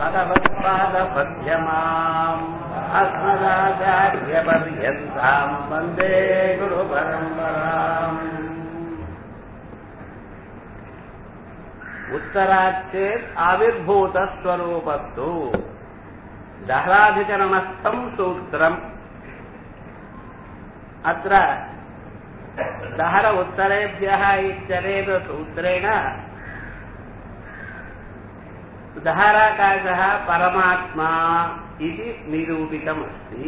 भगवत्पादपद्यमाम् अस्मदाचार्यपर्यन्ताम् वन्दे गुरुपरम्पराम् उत्तराच्चेत् आविर्भूतस्वरूपस्तु दहराधिकरणस्थम् सूत्रम् अत्र दहर उत्तरेभ्यः इत्यनेन सूत्रेण दहराकाशः परमात्मा इति निरूपितमस्ति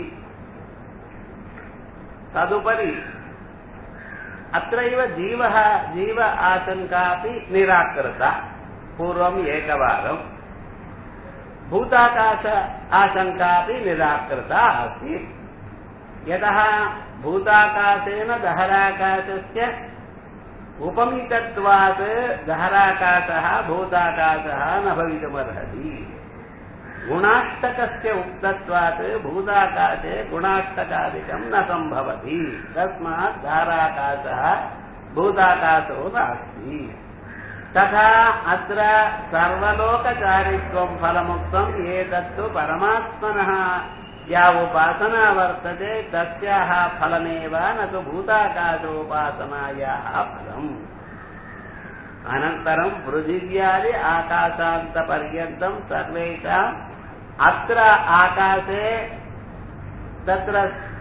तदुपरि अत्रैव जीवः जीव आशङ्कापि निराकृता पूर्वम् एकवारम् भूताकाश आशङ्कापि निराकृता आसीत् यतः भूताकाशेन दहराकाशस्य उपमितत्वात् दहराकाशः भूताकाशः न भवितुमर्हति गुणाष्टकस्य उक्तत्वात् भूताकाशे गुणाष्टकादिकं न सम्भवति तस्मात् धाराकाशः भूताकाशो नास्ति तथा अत्र सर्वलोकचारित्वं फलमुक्तम् एतत्तु परमात्मनः या उपासना वर्तते तस्याः फलमेव न तु भूताकाशोपासनायाः फलम् अनन्तरं पृथिव्यादि आकाशान्तपर्यन्तं सर्वेषाम् अत्र आकाशे तत्र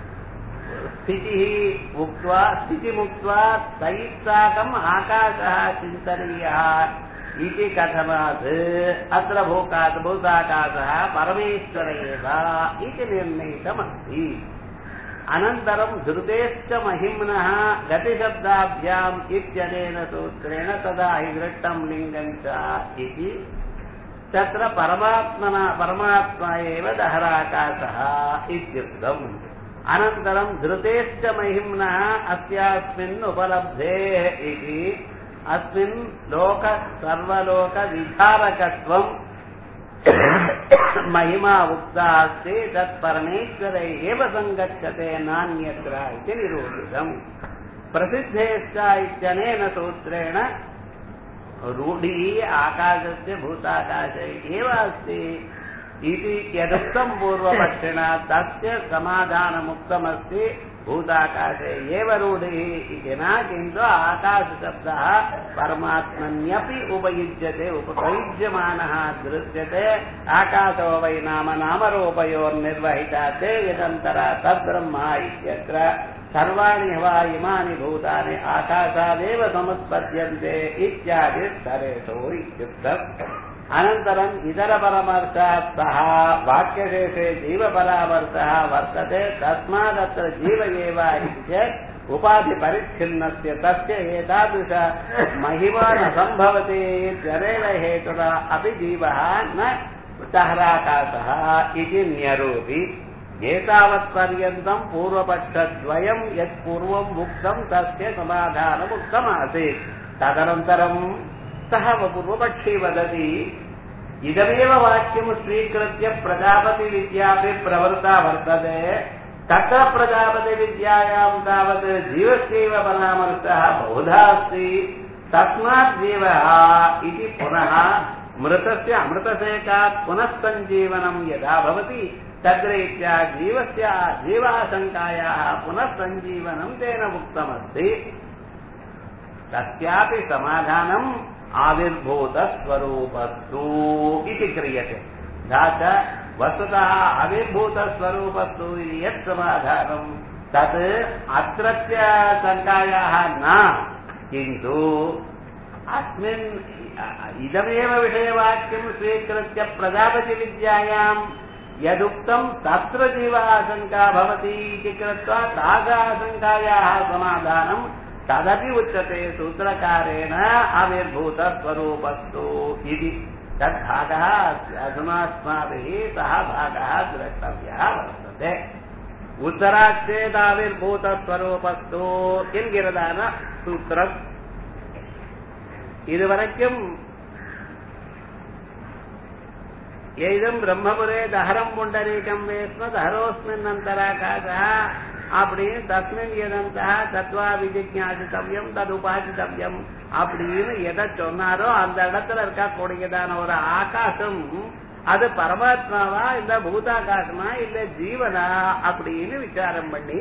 स्थितिः उक्त्वा स्थितिमुक्त्वा तैः साकम् आकाशः चिन्तनीयः इति कथनात् अत्र भूकात् भूताकाशः परमेश्वर एव इति निर्णीतमस्ति अनन्तरं धृतेश्च महिम्नः गतिशब्दाभ्याम् इत्यनेन सूत्रेण तदा हि दृष्टं लिङ्गम् च इति तत्र परमात्मना परमात्मा एव दहराकाशः इत्युक्तम् अनन्तरं धृतेश्च महिम्नः अस्यास्मिन् उपलब्धेः इति अस्मिन् लोक सर्वलोकविधारकत्वं महिमा उक्ता अस्ति तत् परमेश्वरे एव सङ्गच्छते नान्यत्र इति निरूपितम् प्रसिद्धेश्च इत्यनेन सूत्रेण रूढिः आकाशस्य भूताकाशे एव अस्ति इति यदुक्तं पूर्वपक्षिणा तस्य समाधानमुक्तमस्ति भूताकाशे एव रूढिः इति न किन्तु आकाशशब्दः परमात्मन्यपि उपयुज्यते उपयुज्यमानः दृश्यते आकाशो वै नाम नामरूपयोर्निर्वहिता ते यदन्तरा तद्ब्रह्म इत्यत्र सर्वाणि वा इमानि भूतानि आकाशादेव समुत्पद्यन्ते इत्यादि स्तरेषु इत्युक्तम् अनन्तरम् इतरपरमर्थात् सः वाक्यशेषे जीवपरामर्थः वर्तते तस्मादत्र जीव एव चेत् उपाधिपरिच्छिन्नस्य तस्य एतादृश महिमा न सम्भवति इत्यनेन हेतुना अपि जीवः न दहराकाशः इति न्यरूपि एतावत्पर्यन्तम् पूर्वपक्षद्वयम् यत्पूर्वम् उक्तम् तस्य समाधानमुक्तमासीत् तदनन्तरम् सः पूर्वपक्षी वदति इदमेव वाक्यं स्वीकृत्य प्रजापतिविद्यापि प्रवृत्ता वर्तते तत्र प्रजापतिविद्यायां तावत् जीवस्यैव परामर्शः बहुधा अस्ति तस्मात् जीवः इति पुनः मृतस्य अमृतसेकात् पुनः सञ्जीवनं यदा भवति तद्रीत्या जीवस्य जीवाशङ्कायाः पुनः सञ्जीवनं तेन उक्तमस्ति तस्यापि समाधानम् आविर्भूतस्वरूपस्तु इति क्रियते तथा च वस्तुतः आविर्भूतस्वरूपस्तु इति यत् समाधानं तत् अत्रत्य शङ्कायाः न किन्तु अस्मिन् इदमेव विषयवाक्यं स्वीकृत्य प्रजापतिविद्यायाम् यदुक्तं तत्र जीवाशङ्का भवति इति कृत्वा तासाशङ्कायाः समाधानं तदपि उच्यते सूत्रकारेण आविर्भूतस्वरूपस्तु इति तद्भागः अधुनास्माभिः सः भागः द्रष्टव्यः वर्तते உத்தராச்சேதாவிர்பூதஸ்வரூபஸ்து என்கிறதான சூத்திரம் இதுவரைக்கும் எய்தம் பிரம்மபுரே தஹரம் புண்டரீகம் வேஸ்ம தஹரோஸ்மின் அந்தராகாசா அப்படின்னு தஸ்மின் எதந்தா தத்வா விஜிஜாசித்தவ்யம் தது உபாசித்தவ்யம் அப்படின்னு எதை சொன்னாரோ அந்த இடத்துல இருக்கக்கூடியதான ஒரு ஆகாசம் அது பரமாத்மாவா இல்ல பூதாகாசமா இல்ல ஜீவனா அப்படின்னு விசாரம் பண்ணி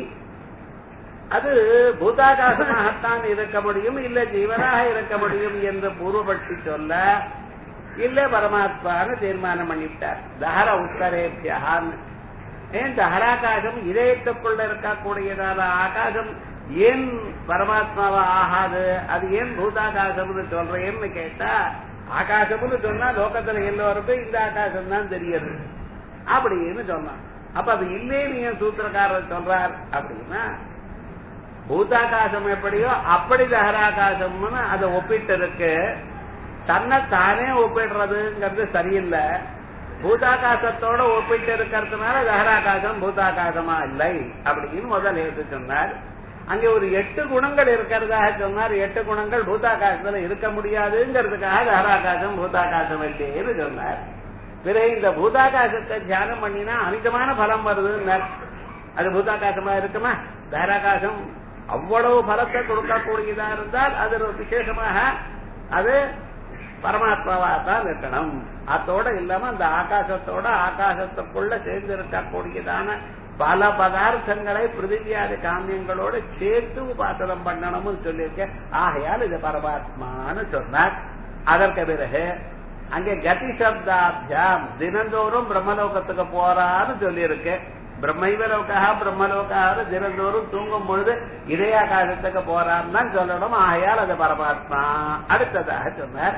அது பூதாகாசமாகத்தான் இருக்க முடியும் இல்ல ஜீவனாக இருக்க முடியும் என்று பூர்வபட்சி சொல்ல இல்ல பரமாத்மான்னு தீர்மானம் பண்ணிவிட்டார் தஹர உத்தரேபியான்னு ஏன் தஹராகாசம் இதயத்துக்குள்ள இருக்கக்கூடியதான ஆகாசம் ஏன் பரமாத்மாவா ஆகாது அது ஏன் பூதாகாசம்னு சொல்றேன்னு கேட்டா ஆகாசம்னு சொன்னா லோகத்துல எல்லோருக்கும் இந்த ஆகாசம் தான் தெரியுது அப்படின்னு சொன்னான் அப்ப அது இல்லேன்னு ஏன் சூத்திரக்காரர் சொல்றார் அப்படின்னா பூதாகாசம் எப்படியோ அப்படி தஹராகாசம்னு அதை ஒப்பிட்டு இருக்கு தன்னை தானே ஒப்பிடுறதுங்கிறது சரியில்லை பூதாகாசத்தோட ஒப்பிட்டு இருக்கிறதுனால தஹராகாசம் பூதாகாசமா இல்லை அப்படின்னு முதல் எடுத்து சொன்னார் அங்கே ஒரு எட்டு குணங்கள் இருக்கிறதாக சொன்னார் எட்டு குணங்கள் பூதாகாசத்துல இருக்க முடியாதுங்கிறதுக்காக தஹராகாசம் பூதாகாசம் இல்லைன்னு சொன்னார் பிறகு இந்த பூதாகாசத்தை தியானம் பண்ணினா அமிதமான பலம் வருதுன்னார் அது பூதாகாசமா இருக்குமா தஹராகாசம் அவ்வளவு பலத்தை கொடுக்கக்கூடியதா இருந்தால் அது ஒரு விசேஷமாக அது பரமாத்மாவா தான் இருக்கணும் அதோட இல்லாம அந்த ஆகாசத்தோட ஆகாசத்துக்குள்ள சேர்ந்து இருக்கக்கூடியதான பல பதார்த்தங்களை பிருதிவியாதி காமியங்களோட சேர்த்து உபாசனம் பண்ணணும்னு சொல்லியிருக்கேன் ஆகையால் இது பரமாத்மான்னு சொன்னார் அதற்கு பிறகு அங்கே கதி சப்தாபியாம் தினந்தோறும் பிரம்மலோகத்துக்கு போறான்னு சொல்லியிருக்கு பிரம்மைவலோகா பிரம்மலோகாவது தினந்தோறும் தூங்கும் பொழுது இதயாகாசத்துக்கு போறான்னு தான் சொல்லணும் ஆகையால் அது பரமாத்மா அடுத்ததாக சொன்னார்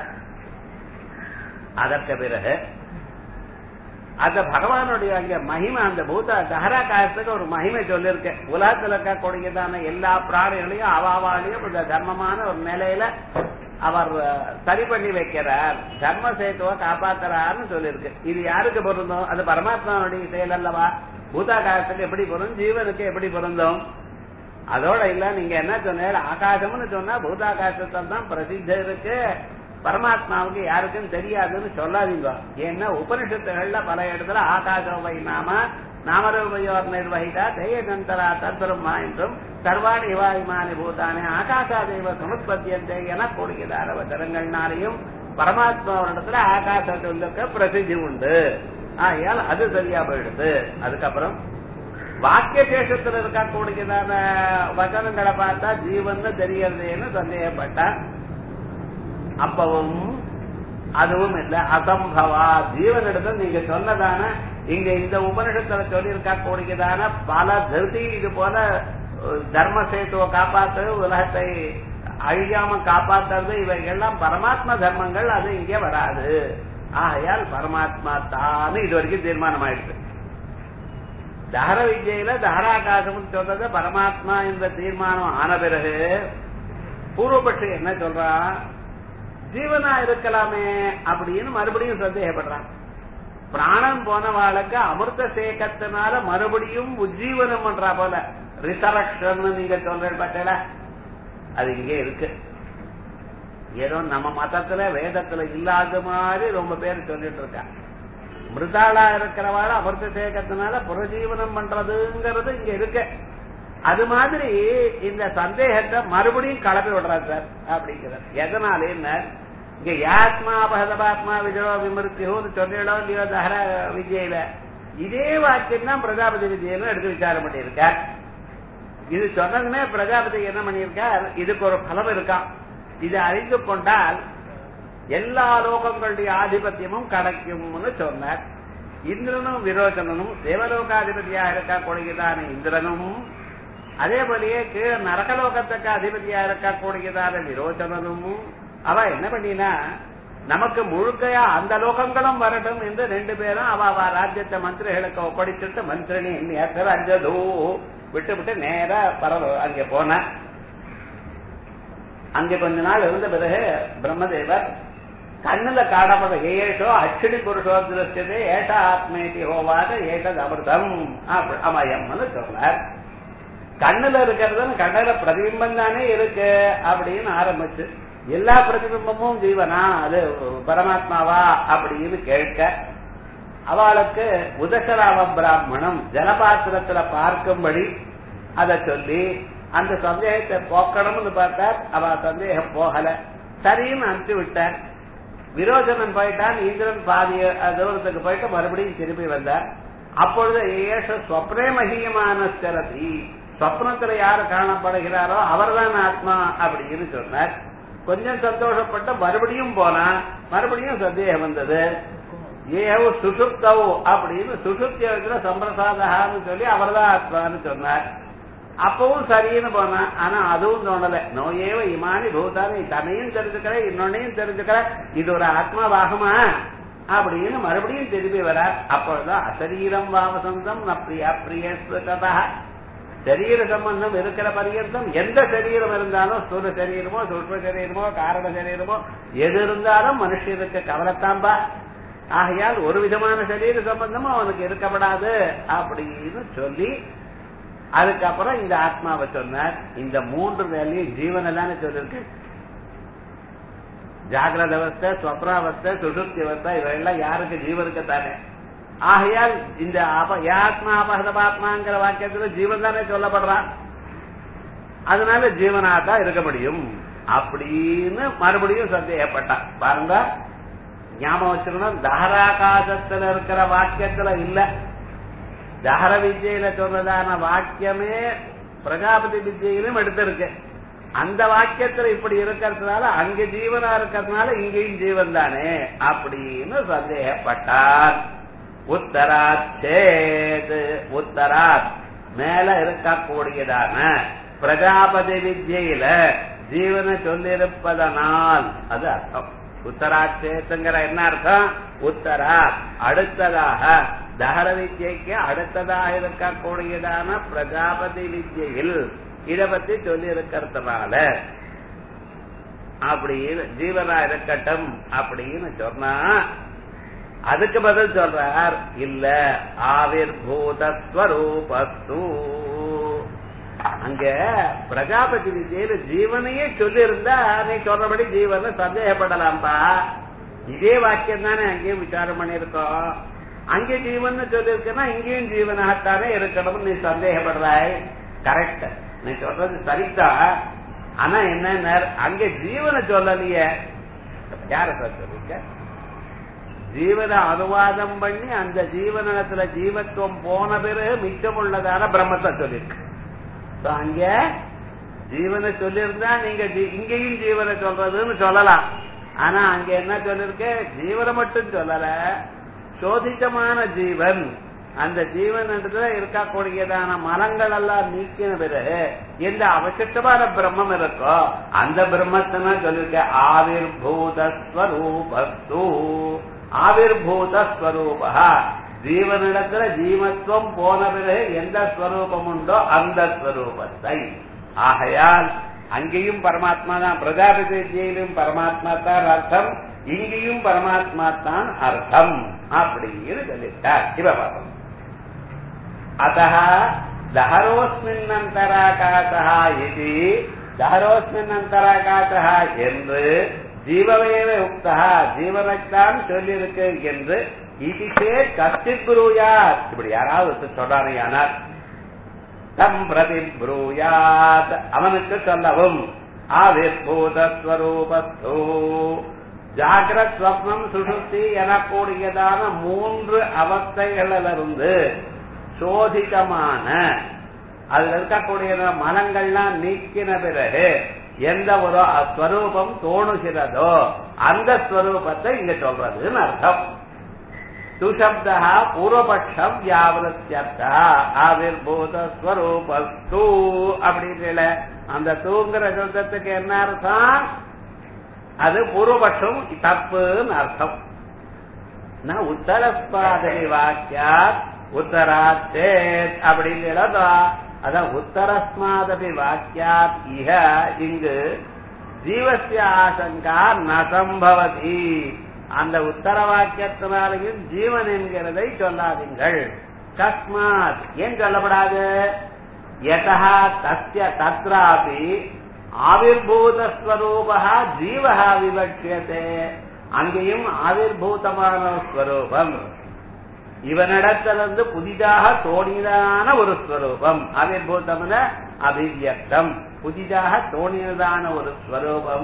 அதற்கு பிறகு அந்த பகவானுடைய அங்க மகிமை அந்த பூத தகராகாசத்துக்கு ஒரு மகிமை சொல்லியிருக்க உலகத்துல இருக்கக்கூடியதான எல்லா பிராணிகளையும் அவாவாலையும் இந்த தர்மமான ஒரு நிலையில அவர் சரி பண்ணி வைக்கிறார் தர்ம சேத்துவ காப்பாத்துறாருன்னு சொல்லியிருக்கு இது யாருக்கு பொருந்தும் அது பரமாத்மாவுடைய செயல் அல்லவா பூதாகாசத்துக்கு எப்படி பொருந்தும் ஜீவனுக்கு எப்படி பொருந்தும் அதோட இல்ல நீங்க என்ன சொன்ன ஆகாசம்னு சொன்னா பூதாகாசத்தில் தான் பிரசித்தம் இருக்கு பரமாத்மாவுக்கு யாருக்கும் தெரியாதுன்னு சொல்லாதீங்க ஏன்னா உபனிஷத்துகள்ல பல இடத்துல ஆகாசம் வை நாம நாமரூபயோர் நிர்வகிதா தெய்யதந்தரா தத்பிரம்மா என்றும் சர்வாணி இவாயுமானி பூதானே ஆகாசாதேவ சமுத்பத்தியந்தே என கூடியதான வசனங்கள்னாலையும் பரமாத்மாவிடத்துல ஆகாச சொல்லுக்கு பிரசித்தி உண்டு ஆகையால் அது சரியா போயிடுது அதுக்கப்புறம் வாக்கிய சேஷத்துல இருக்கக்கூடியதான வசனங்களை பார்த்தா ஜீவன் தெரியறதுன்னு சந்தேகப்பட்டா அப்பவும் அதுவும் இல்ல அசம்பவா ஜீவனிடத்தில் நீங்க சொன்னதான இங்க இந்த உபனிஷத்துல சொல்லி இருக்கக்கூடியதான பல திருதி இது போல தர்ம சேத்துவ காப்பாத்து உலகத்தை அழியாம காப்பாத்துறது இவைகள்லாம் பரமாத்மா தர்மங்கள் அது இங்கே வராது ஆகையால் பரமாத்மா தானே இது வரைக்கும் தீர்மானம் ஆயிடுச்சு தஹர விஜயில தஹராகாசம் சொல்றது பரமாத்மா என்ற தீர்மானம் ஆன பிறகு பூர்வபட்சி என்ன சொல்றான் ஜீவனா இருக்கலாமே அப்படின்னு மறுபடியும் சந்தேகப்படுறான் பிராணம் போனவாளுக்கு அமிர்த சேகத்தினால மறுபடியும் உஜ்ஜீவனம் பண்றா போல ரிசரக்ஷன் நீங்க சொல்ற பட்டல அது இங்கே இருக்கு ஏதோ நம்ம மதத்துல வேதத்துல இல்லாத மாதிரி ரொம்ப பேர் சொல்லிட்டு இருக்கா மிருதாளா இருக்கிறவாள் அமிர்த சேகத்தினால புறஜீவனம் பண்றதுங்கிறது இங்க இருக்கு அது மாதிரி இந்த சந்தேகத்தை மறுபடியும் கலப்பி விடுறார் சார் அப்படிங்கிறார் எதனால என்ன இங்க யாத்மா பகதபாத்மா விஜயோ விமருத்தியோன்னு சொல்லிடோ இல்லையோ தஹர விஜயில இதே வாக்கியம் தான் பிரஜாபதி விஜயன்னு எடுத்து விசாரம் பண்ணியிருக்கார் இது சொன்னதுமே பிரஜாபதி என்ன பண்ணியிருக்கார் இதுக்கு ஒரு பலம் இருக்கான் இதை அறிந்து கொண்டால் எல்லா லோகங்களுடைய ஆதிபத்தியமும் கிடைக்கும்னு சொன்னார் இந்திரனும் விரோச்சனனும் தேவலோகாதிபதியாக இருக்கக்கூடியதான இந்திரனும் அதே போலயே கீழே நரகலோகத்துக்கு அதிபதியா இருக்கக்கூடியதான விரோச்சனனும் அவ என்ன பண்ணினா நமக்கு முழுக்கையா அந்த லோகங்களும் வரட்டும் என்று ரெண்டு பேரும் அவ அவ ராஜ்யத்தை மந்திரிகளுக்கு ஒப்படைச்சிட்டு மந்திரணி நேற்று அஞ்சதோ விட்டு விட்டு நேரா பரவ அங்கே போன அங்கே கொஞ்ச நாள் இருந்த பிறகு பிரம்மதேவர் கண்ணுல காணப்பட ஏஷோ அச்சடி புருஷோ திருஷ்டதே ஏஷ ஆத்மேதி ஹோவாத ஏஷது அமிர்தம் அமயம்னு சொன்னார் கண்ணுல இருக்கிறது கண்ணுல பிரதிபிம்பம் தானே இருக்கு அப்படின்னு ஆரம்பிச்சு எல்லா பிரதிபிம்பமும் ஜீவனா அது பரமாத்மாவா அப்படின்னு கேட்க அவளுக்கு உதசராவ பிராமணம் ஜலபாத்திரத்துல பார்க்கும்படி அதை சொல்லி அந்த சந்தேகத்தை போக்கணும்னு பார்த்தார் அவ சந்தேகம் போகல சரின்னு அனுப்பிச்சு விட்டார் விரோச்சனன் போயிட்டான் இந்திரன் பாதி தூரத்துக்கு போயிட்டு மறுபடியும் திருப்பி வந்தார் அப்பொழுது ஏஷ ஸ்வப்னே மகியமான ஸ்திரதி சொப்னத்துல யாரு காணப்படுகிறாரோ அவர்தான் ஆத்மா அப்படின்னு சொன்னார் கொஞ்சம் சந்தோஷப்பட்டு மறுபடியும் போனா மறுபடியும் சந்தேகம் வந்தது ஏவ் சுசுப்தவ் அப்படின்னு சுசுப்தியத்துல சம்பிரசாதகான்னு சொல்லி அவர்தான் ஆத்மான்னு சொன்னார் அப்பவும் சரின்னு போனா ஆனா அதுவும் தோணல நோயேவ இமானி பூதானி தன்னையும் தெரிஞ்சுக்கிற இன்னொன்னையும் தெரிஞ்சுக்கிற இது ஒரு ஆத்மாவாகுமா அப்படின்னு மறுபடியும் திரும்பி வரார் அப்பொழுதுதான் அசரீரம் வாவசந்தம் ந பிரியா பிரியஸ்வதா சரீர சம்பந்தம் இருக்கிற பரியந்தம் எந்த சரீரம் இருந்தாலும் ஸ்தூல சரீரமோ சூட்ச சரீரமோ காரண சரீரமோ எது இருந்தாலும் மனுஷனுக்கு கவலைத்தாம்பா ஆகையால் ஒரு விதமான சரீர சம்பந்தமும் அவனுக்கு இருக்கப்படாது அப்படின்னு சொல்லி அதுக்கப்புறம் இந்த ஆத்மாவை சொன்னார் இந்த மூன்று வேலையும் ஜீவனை தானே சொல்லிருக்கு ஜாகிரத அவஸ்தை ஸ்வப்னாவஸ்தை சுசுப்தி அவஸ்தை இவையெல்லாம் யாருக்கு ஜீவனுக்கு தானே ஆகையால் இந்த ஆத்மா அபகதபாத்மாங்கிற வாக்கியத்துல ஜீவன் தானே சொல்லப்படுறான் அதனால ஜீவனாதான் இருக்க முடியும் அப்படின்னு மறுபடியும் சந்தேகப்பட்டான் பாருங்க ஞாபகம் வச்சுக்கணும் தஹராகாசத்துல இருக்கிற வாக்கியத்துல இல்ல தஹர வித்யில சொன்னதான வாக்கியமே பிரஜாபதி வித்யிலும் எடுத்திருக்கு அந்த வாக்கியத்துல இப்படி இருக்கிறதுனால அங்க ஜீவனா இருக்கிறதுனால இங்கேயும் ஜீவன் தானே அப்படின்னு சந்தேகப்பட்டார் உத்தராத் சேது உத்தராத் மேல இருக்கக்கூடியதான பிரஜாபதி வித்யில ஜீவனை சொல்லியிருப்பதனால் அது அர்த்தம் உத்தராட்சேத்துங்கிற என்ன அர்த்தம் உத்தரா அடுத்ததாக தகர வித்யைக்கு அடுத்ததாக இருக்கக்கூடியதான பிரஜாபதி வித்யில் இத பத்தி சொல்லி இருக்கிறதுனால அப்படின்னு ஜீவனா இருக்கட்டும் அப்படின்னு சொன்னா அதுக்கு பதில் சொல்றார் இல்ல ஆவிர் பூதஸ்வரூபஸ்து அங்க பிரஜாபதி விஜயில ஜீவனையே சொல்லி இருந்தா நீ சொல்றபடி ஜீவனை சந்தேகப்படலாம்பா இதே வாக்கியம் தானே அங்கேயும் விசாரம் பண்ணிருக்கோம் அங்கே ஜீவன் சொல்லிருக்கனா இங்கேயும் ஜீவனாகத்தானே இருக்கணும்னு நீ சந்தேகப்படுறாய் கரெக்ட் நீ சொல்றது சரிதான் ஆனா என்ன அங்க ஜீவனை சொல்லலையே யார சார் சொல்லிருக்க ஜீவனை அனுவாதம் பண்ணி அந்த ஜீவனத்துல ஜீவத்துவம் போன பிறகு மிச்சம் உள்ளதான பிரம்மத்தை சொல்லிருக்கு அங்க ஜீவனை சொல்லியிருந்தா நீங்க இங்கேயும் ஜீவனை சொல்றதுன்னு சொல்லலாம் ஆனா அங்க என்ன சொல்லிருக்க ஜீவனை மட்டும் சொல்லல சோதித்தமான ஜீவன் அந்த ஜீவன் இருக்கக்கூடியதான மலங்கள் எல்லாம் நீக்கின பிறகு எந்த அவசியமான பிரம்மம் இருக்கோ அந்த பிரம்மத்தின சொல்லிருக்க ஆவிர் பூதஸ்வரூபஸ்து ஆவிர் பூதஸ்வரூபா ஜீவனிடத்துல ஜீவத்துவம் போன பிறகு எந்த ஸ்வரூபம் உண்டோ அந்த ஸ்வரூபத்தை ஆகையால் அங்கேயும் பரமாத்மா தான் பிரஜாபதியிலும் பரமாத்மா தான் அர்த்தம் இங்கேயும் பரமாத்மா தான் அர்த்தம் அப்படின்னு சொல்லிட்டார் இவ பார்ப்போம் அத்த தஹரோஸ்மின்னந்தராகாசா இது தஹரோஸ்மின்னந்தராகாசா என்று ஜீவவேவ உக்தா ஜீவனைத்தான் சொல்லியிருக்கு என்று இதுக்கே கஷ்டித் புரூயாத் இப்படி யாராவது சொல்றானையானார் தம் பிரதி புரூயாத் அவனுக்கு சொல்லவும் ஆவிர்பூதஸ்வரூபஸ்தோ ஜாகிரத் ஸ்வப்னம் சுஷுப்தி எனக்கூடியதான மூன்று அவஸ்தைகளிலிருந்து சோதிதமான அதுல இருக்கக்கூடிய மனங்கள்லாம் நீக்கின பிறகு எந்த ஒரு ஸ்வரூபம் தோணுகிறதோ அந்த ஸ்வரூபத்தை இங்க சொல்றதுன்னு அர்த்தம் சுசப்தா பூர்வபட்சம் வியாவிரத்தியர்த்தா ஆவிர்பூத ஸ்வரூபஸ்து அப்படின்னு அந்த தூங்குற சப்தத்துக்கு என்ன அர்த்தம் அது பூர்வபட்சம் தப்புன்னு அர்த்தம் நான் உத்தரஸ்பாதனி வாக்கியா உத்தராச்சேத் அப்படின்னு எழுதலாம் அதான் உத்தரஸ்மாதபி வாக்கியாத் இக இங்கு ஜீவசிய ஆசங்கா நசம்பவதி அந்த உத்தர வாக்கியத்தினாலையும் ஜீவன் என்கிறதை சொல்லாதீங்கள் கஸ்மாத் ஏன் சொல்லப்படாது யதா தஸ்ய தத்ராபி ஆவிர்பூதஸ்வரூபா ஜீவஹா விவட்சியதே அங்கேயும் ஆவிர்பூதமான ஸ்வரூபம் இவனிடத்திலிருந்து புதிதாக தோணியதான ஒரு ஸ்வரூபம் ஆவிர்பூதம்ன அபிவியக்தம் புதிதாக தோணியதான ஒரு ஸ்வரூபம்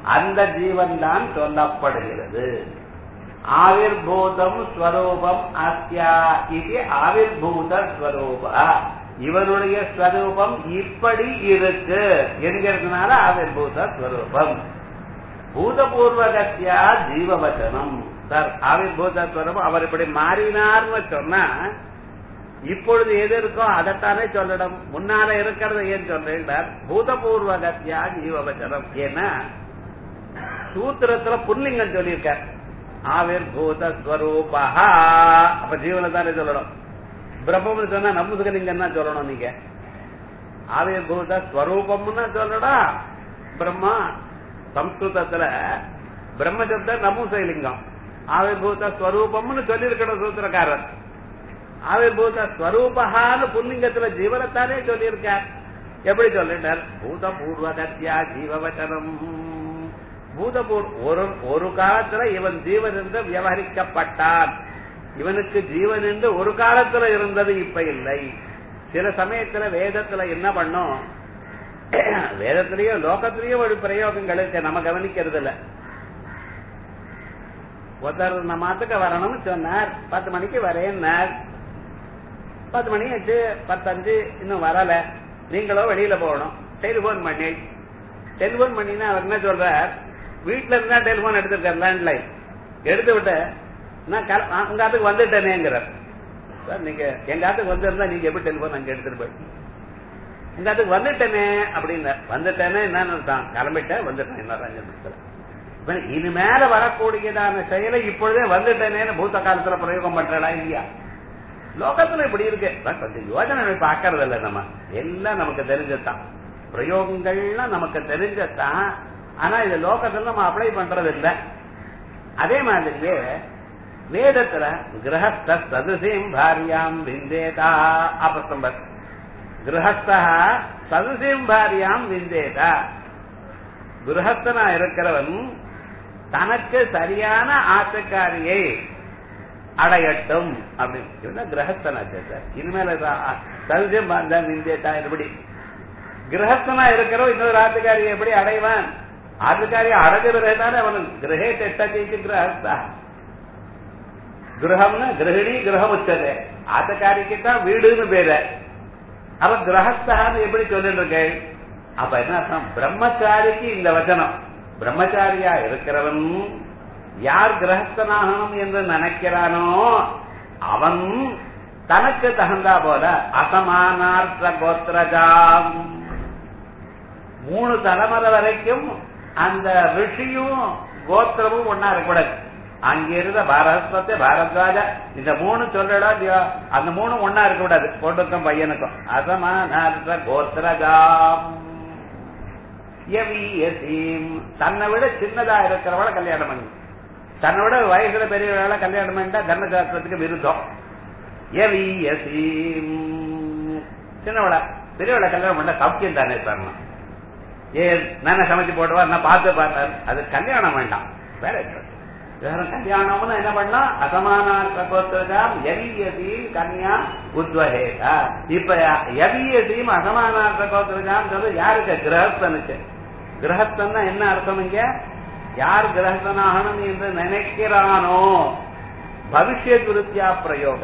அந்த ஜீவன் தான் சொல்லப்படுகிறது ஆவிர்பூதம் ஸ்வரூபம் அஸ்யா இது ஆவிர்பூத ஸ்வரூப இவனுடைய ஸ்வரூபம் இப்படி இருக்கு என்கிறதுனால ஆவிர்பூத ஸ்வரூபம் பூதபூர்வகத்தியா ஜீவவச்சனம் சார் ஆவிர்பூத ஸ்வரூபம் அவர் இப்படி மாறினார்னு சொன்னா இப்பொழுது எது இருக்கோ அதைத்தானே சொல்லணும் முன்னால இருக்கிறத ஏன் சொல்றேன் பூதபூர்வகத்தியா ஜீவவச்சனம் ஏன்னா சூத்திரத்துல புல்லிங்கம் சொல்லியிருக்கார் ஆவிர்பூத ஸ்வரூபா அப்ப ஜீவனை தானே சொல்லணும் பிரம்மம்னு சொன்னா நம்புசுகலிங்கம் தான் சொல்லணும் நீங்க ஆவிர்பூத ஸ்வரூபம்னு சொல்லணும் பிரம்மா சம்ஸ்கிருதத்துல பிரம்மசப்த நமுசலிங்கம் ஆவிர்பூத ஸ்வரூபம்னு சொல்லியிருக்கணும் சூத்திரக்காரர் ஆவிர்பூத ஸ்வரூபகான்னு புல்லிங்கத்துல ஜீவனத்தானே சொல்லியிருக்கார் எப்படி சொல்லிட்டார் பூத பூர்வகத்யா ஜீவவச்சனம் பூதபூர் ஒரு ஒரு காலத்துல இவன் ஜீவன் என்று விவகரிக்கப்பட்டான் இவனுக்கு ஜீவன் என்று ஒரு காலத்துல இருந்தது இப்ப இல்லை சில சமயத்துல வேதத்துல என்ன பண்ணும் வேதத்திலயும் லோகத்திலயும் ஒரு பிரயோகங்களுக்கு நம்ம கவனிக்கிறது இல்ல ஒருத்தர் நம்ம மாத்துக்கு வரணும்னு சொன்னார் பத்து மணிக்கு வரேன்னார் பத்து மணி ஆச்சு பத்தஞ்சு இன்னும் வரல நீங்களோ வெளியில போகணும் டெலிபோன் பண்ணி டெலிபோன் பண்ணினா அவர் என்ன சொல்றார் வீட்டுல இருந்தா டெலிபோன் எடுத்திருக்கார் லேண்ட்லைன் எடுத்து விட்டு நான் உங்க ஆத்துக்கு வந்துட்டேனேங்கிறார் சார் நீங்க எங்க ஆத்துக்கு வந்திருந்தா நீங்க எப்படி டெலிபோன் அங்க எடுத்துட்டு போய் இந்த ஆத்துக்கு வந்துட்டேனே அப்படின்னு வந்துட்டேனே என்னன்னு தான் கிளம்பிட்டேன் வந்துட்டேன் இன்னொரு அஞ்சு நிமிஷத்துல இனிமேல வரக்கூடியதான செயலை இப்பொழுதே வந்துட்டேனேன்னு பூத்த காலத்துல பிரயோகம் பண்றடா இல்லையா லோகத்துல இப்படி இருக்கு கொஞ்சம் யோஜனை பாக்கறது இல்ல நம்ம எல்லாம் நமக்கு தெரிஞ்சதுதான் பிரயோகங்கள்லாம் நமக்கு தெரிஞ்சதுதான் ஆனா இது லோகத்துல நம்ம அப்ளை பண்றது இல்ல அதே மாதிரியே வேதத்துல கிரகஸ்த சதுசீம் பாரியாம் விந்தேதா அப்பம்பர் கிரகஸ்தா சதுசீம் பாரியாம் விந்தேதா கிரகஸ்தனா இருக்கிறவன் தனக்கு சரியான ஆசைக்காரியை அடையட்டும் அப்படின்னு கிரகஸ்தனாச்சு சார் இனிமேல சதுசம் பாந்தான் விந்தேதா எப்படி கிரகஸ்தனா இருக்கிறவன் இன்னொரு ஆத்துக்காரியை எப்படி அடைவான் ஆத்துக்காரியை அடைஞ்ச பிறகுதானே அவன் கிரகே தெட்டத்தைக்கு கிரகஸ்தா கிரகம்னு கிரகிணி கிரகம் வச்சது ஆத்தக்காரிக்கு தான் வீடுன்னு பேரு அவ கிரகஸ்தான்னு எப்படி சொல்லிட்டு இருக்கேன் அப்ப என்ன அர்த்தம் பிரம்மச்சாரிக்கு இந்த வச்சனம் பிரம்மச்சாரியா இருக்கிறவன் யார் கிரகஸ்தனாகணும் என்று நினைக்கிறானோ அவன் தனக்கு தகுந்தா போல அசமானார்த்த கோத்திரஜாம் மூணு தலைமுறை வரைக்கும் அந்த ரிஷியும் கோத்திரமும் ஒன்னா இருக்கக்கூடாது அங்கிருந்த பாரஸ்பத்து பாரத்வாஜ இந்த மூணு சொல்லடா இல்லையோ அந்த மூணு ஒன்னா இருக்க கூடாது பொண்ணுக்கும் பையனுக்கும் அசமான கோத்திரஜாம் தன்னை விட சின்னதா இருக்கிறவள கல்யாணம் பண்ணி தன்னை விட வயசுல பெரியவள கல்யாணம் பண்ணிட்டா தர்மசாஸ்திரத்துக்கு விருத்தம் சின்னவள பெரியவள கல்யாணம் பண்ணா சௌக்கியம் தானே தரணும் ஏ நான் சமைச்சு போட்டுவா நான் பார்த்து பார்த்தேன் அது கல்யாணம் வேண்டாம் வேற கல்யாணம்னு என்ன பண்ணா அசமானார்த்தம் எவியசீம் கன்யா உத்வகேதா இப்ப எவியசீம் அசமானார்த்த கோத்திரஜாம் சொல்லு யாருக்கு கிரகஸ்தனுக்கு கிரகஸ்தன்னா என்ன அர்த்தம் இங்க யார் கிரகஸ்தனாகணும் என்று நினைக்கிறானோ பவிஷ்ய விருத்தியா பிரயோக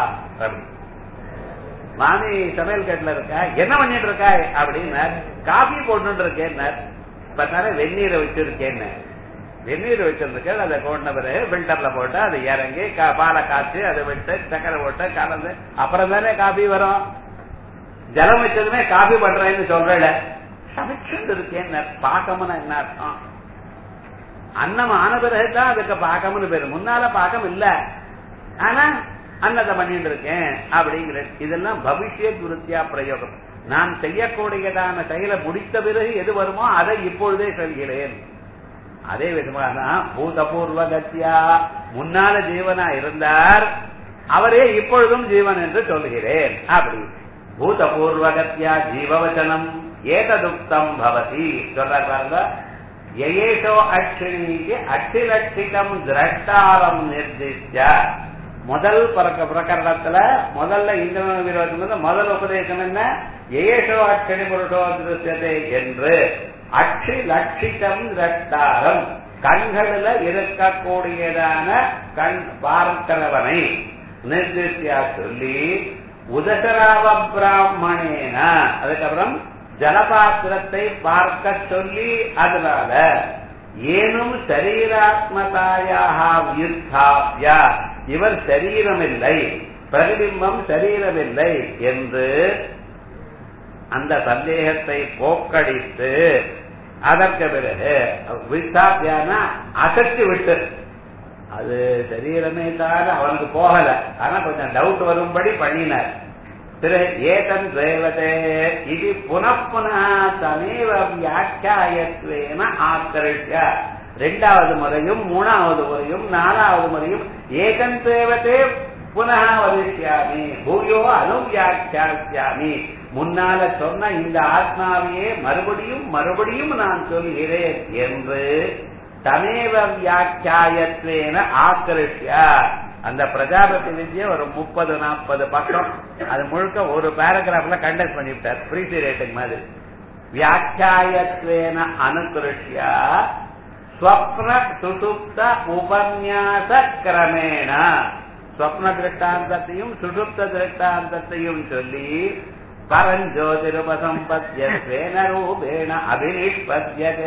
மாமி சமையல் கட்டில இருக்கா என்ன பண்ணிட்டு இருக்கா அப்படின்னு காபி போட்டு இருக்கேன் பார்த்தாலே வெந்நீரை வச்சிருக்கேன்னு வெந்நீர் வச்சிருந்துக்க அதை கொண்ட பிறகு பில்டர்ல போட்டு அது இறங்கி பாலை காய்ச்சி அதை விட்டு சக்கரை போட்டு கலந்து அப்புறம் தானே காபி வரும் ஜலம் வச்சதுமே காபி பண்றேன்னு சொல்றல சமைச்சுட்டு இருக்கேன் பாக்கம்னு என்ன அர்த்தம் அன்னம் ஆன பிறகுதான் அதுக்கு பாக்கம்னு பேரு முன்னால பாக்கம் இல்ல ஆனா அன்னத்தை பண்ணிட்டு இருக்கேன் அப்படிங்கிற இதெல்லாம் பவிஷ்ய விருத்தியா பிரயோகம் நான் செய்யக்கூடியதான செயலை முடித்த பிறகு எது வருமோ அதை இப்பொழுதே சொல்கிறேன் அதே விதமாக பூதபூர்வ கத்தியா முன்னால ஜீவனா இருந்தார் அவரே இப்பொழுதும் ஜீவன் என்று சொல்கிறேன் அப்படி பூதபூர்வகத்தியா ஜீவவச்சனம் ஏததுக்தம் பவதி சொல்றார் பாருங்க ஏஷோ அக்ஷிணிக்கு அட்டிலட்சிகம் திரஷ்டாரம் நிர்திஷ்ட முதல் பறக்க பிரகரணத்துல முதல்ல இந்திரன விரோதம் முதல் உபதேசம் என்ன ஏஷோ அக்ஷணி புருஷோ திருஷ்யதே என்று அக்ஷி லட்சிதம் திரஷ்டாரம் கண்களில் இருக்கக்கூடியதான கண் பார்க்கிறவனை நிர்திஷ்டியா சொல்லி உதசராவ பிராமணேன அதுக்கப்புறம் ஜலபாத்திரத்தை பார்க்க சொல்லி அதனால ஏனும் சரீராத்மதாயாக வியுத்தாவியா இவர் சரீரமில்லை பிரதிபிம்பம் சரீரமில்லை என்று அந்த சந்தேகத்தை போக்கடித்து அதற்கு பிறகு வித்தாத்தியான அசத்தி விட்டு அது சரீரமே தான் அவனுக்கு போகல ஆனா கொஞ்சம் டவுட் வரும்படி பண்ணினார் பிறகு ஏதன் தேவதே இது புனப்புன தமேவ வியாக்கியாயத்வேன ஆக்கரிக்க ரெண்டாவது முறையும் மூணாவது முறையும் நாலாவது முறையும் ஏகன் தேவதே புனக வதிஷ்யாமி பூயோ அனுவியாக்கியாமி முன்னால சொன்ன இந்த ஆத்மாவையே மறுபடியும் மறுபடியும் நான் சொல்கிறேன் என்று தமேவ வியாக்கியாயத்வேன ஆக்கரிஷ்யா அந்த பிரஜாபதி வித்யா ஒரு முப்பது நாற்பது பக்கம் அது முழுக்க ஒரு பேராகிராஃப்ல கண்டக்ட் பண்ணிவிட்டார் ப்ரீசி ரேட்டிங் மாதிரி வியாக்கியாயத்வேன அனுகிருஷ்யா ஸ்வப்ன சுசுப்த உபன்யாச கிரமேண ஸ்வப்ன திருஷ்டாந்தத்தையும் சுசுப்த திருஷ்டாந்தத்தையும் சொல்லி பரஞ்சோதிருபசம்பத்யேன ரூபேண அபினிஷ்பத்யதே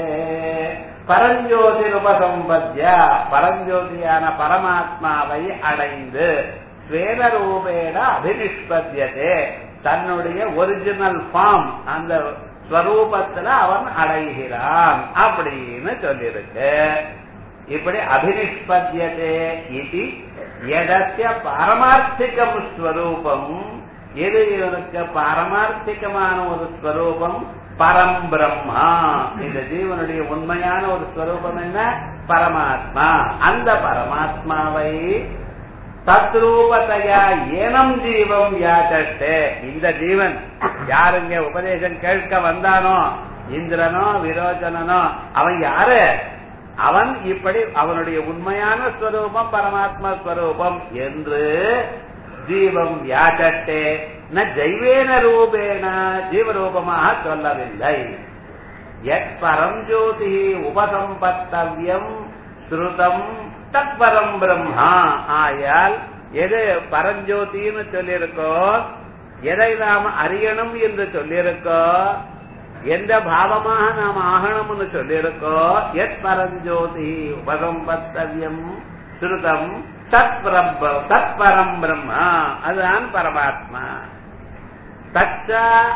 பரஞ்சோதிருபசம்பத்ய பரஞ்சோதியான பரமாத்மாவை அடைந்து ஸ்வேன ரூபேண அபினிஷ்பத்யதே தன்னுடைய ஒரிஜினல் ஃபார்ம் அந்த ஸ்வரூபத்துல அவன் அடைகிறான் அப்படின்னு சொல்லியிருக்கு இப்படி அபினிஷ்பத்யதே இது எதற்க பாரமார்த்திகம் ஸ்வரூபம் எது இவனுக்கு பாரமார்த்திகமான ஒரு ஸ்வரூபம் பரம் பிரம்மா இந்த ஜீவனுடைய உண்மையான ஒரு ஸ்வரூபம் என்ன பரமாத்மா அந்த பரமாத்மாவை தத்ரூபத்தையா ஏனம் ஜீவம் யாச்சே இந்த ஜீவன் யாருங்க உபதேசம் கேட்க வந்தானோ இந்திரனோ விரோச்சனனோ அவன் யாரு அவன் இப்படி அவனுடைய உண்மையான ஸ்வரூபம் பரமாத்மா ஸ்வரூபம் என்று ஜீவம் வியாச்சட்டே ந ஜைவேன ரூபேன ஜீவரூபமாக சொல்லவில்லை எத் பரம் ஜோதி உபசம்பத்தவியம் ஸ்ருதம் தத்பரம் பிரம்மா ஆயால் எது பரஞ்சோதின்னு சொல்லியிருக்கோ எதை நாம் அறியணும் என்று சொல்லியிருக்கோ எந்த பாவமாக நாம் ஆகணும்னு சொல்லியிருக்கோ எத் பரஞ்சோதி உபசம்பத்தவியம் ஸ்ருதம் தத்பரம் பிரம்மா அதுதான் பரமாத்மா தச்ச